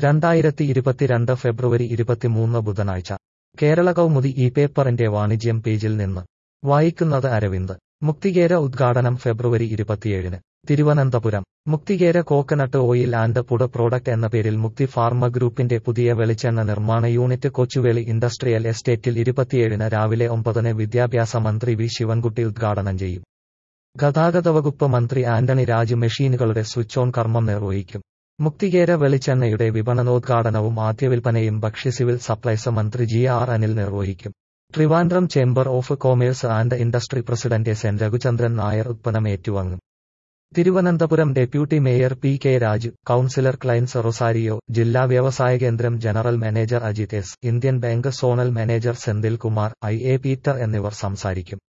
രണ്ടായിരത്തി ഇരുപത്തിരണ്ട് ഫെബ്രുവരി ഇരുപത്തിമൂന്ന് ബുധനാഴ്ച കേരള കൗമുദി ഈ പേപ്പറിന്റെ വാണിജ്യം പേജിൽ നിന്ന് വായിക്കുന്നത് അരവിന്ദ് മുക്തികേര ഉദ്ഘാടനം ഫെബ്രുവരി ഇരുപത്തിയേഴിന് Thiruvananthapuram Muktikera coconut oil and food product എന്ന പേരിൽ മുക്തി ഫാർമ ഗ്രൂപ്പിന്റെ പുതിയ വെളിച്ചെണ്ണ നിർമ്മാണ യൂണിറ്റ് കൊച്ചുവേളി ഇൻഡസ്ട്രിയൽ എസ്റ്റേറ്റിൽ ഇരുപത്തിയേഴിന് രാവിലെ ഒമ്പതിന് വിദ്യാഭ്യാസ മന്ത്രി വി ശിവൻകുട്ടി ഉദ്ഘാടനം ചെയ്യും ഗതാഗത വകുപ്പ് മന്ത്രി ആന്റണി രാജ് മെഷീനുകളുടെ സ്വിച്ച് ഓൺ കർമ്മം നിർവഹിക്കും മുക്തികേര വെളിച്ചെണ്ണയുടെ വിപണനോദ്ഘാടനവും ആദ്യവിൽപ്പനയും ഭക്ഷ്യ സിവിൽ സപ്ലൈസ് മന്ത്രി ജി ആർ അനിൽ നിർവഹിക്കും Trivandrum chamber of commerce and industry president S N Raghuchandran Nair ഉത്പന്നം ഏറ്റുവാങ്ങും Thiruvananthapuram deputy mayor P K Raju councillor Clines Rosario ജില്ലാ വ്യവസായ കേന്ദ്രം general manager Ajith S Indian bank zonal manager Senthil Kumar I A Peter എന്നിവർ സംസാരിക്കും